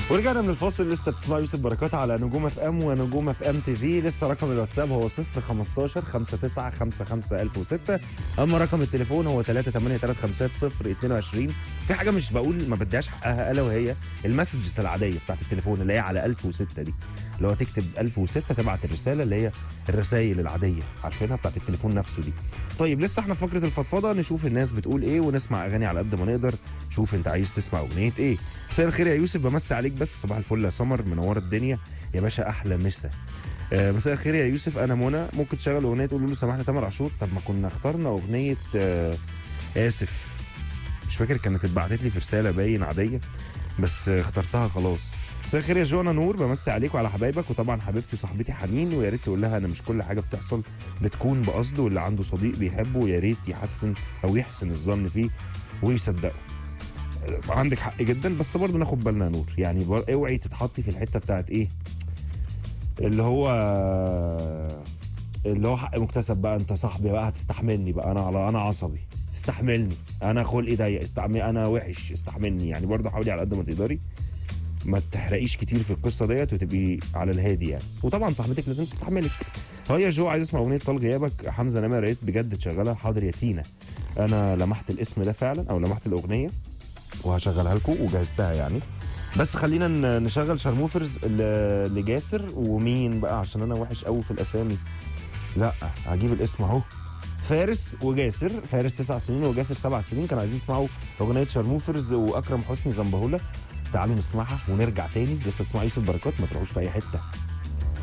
ورجعنا من الفاصل لسه بتسمع يوسف بركات على نجوم اف ام ونجوم اف ام تي في لسه رقم الواتساب هو 0 15 59 55 1006 اما رقم التليفون هو 3 8 3 5 0 22 في حاجه مش بقول ما بديهاش حقها الا وهي المسجز العاديه بتاعت التليفون اللي هي على 1006 دي اللي هو تكتب 1006 تبعت الرساله اللي هي الرسائل العاديه عارفينها بتاعت التليفون نفسه دي طيب لسه احنا في فقره الفضفضه نشوف الناس بتقول ايه ونسمع اغاني على قد ما نقدر شوف انت عايز تسمع اغنيه ايه مساء الخير يا يوسف بمسي عليك بس صباح الفل يا سمر منور الدنيا يا باشا احلى مسا آه مساء الخير يا يوسف انا منى ممكن تشغل اغنيه تقول له سامحني تامر عاشور طب ما كنا اخترنا اغنيه آه اسف مش فاكر كانت اتبعتت لي في رساله باين عاديه بس آه اخترتها خلاص مساء الخير يا جوانا نور بمسي عليك وعلى حبايبك وطبعا حبيبتي وصاحبتي حنين ويا ريت تقول لها انا مش كل حاجه بتحصل بتكون بقصد واللي عنده صديق بيحبه يا ريت يحسن او يحسن الظن فيه ويصدقه عندك حق جدا بس برضه ناخد بالنا يا نور يعني بر- اوعي تتحطي في الحته بتاعت ايه اللي هو اللي هو حق مكتسب بقى انت صاحبي بقى هتستحملني بقى انا على انا عصبي استحملني انا خلقي ضيق استحمل انا وحش استحملني يعني برضه حاولي على قد ما تقدري ما تحرقيش كتير في القصه ديت وتبقي على الهادي يعني وطبعا صاحبتك لازم تستحملك اه يا جو عايز اسمع اغنيه طال غيابك حمزه نمر يا ريت بجد تشغلها حاضر يا تينا انا لمحت الاسم ده فعلا او لمحت الاغنيه وهشغلها لكم وجهزتها يعني بس خلينا ن- نشغل شارموفرز ل- لجاسر ومين بقى عشان انا وحش قوي في الاسامي لا هجيب الاسم اهو فارس وجاسر فارس تسع سنين وجاسر سبع سنين كانوا عايزين يسمعوا اغنيه شارموفرز واكرم حسني زنبهولة تعالوا نسمعها ونرجع تاني لسه تسمع يوسف بركات ما تروحوش في اي حته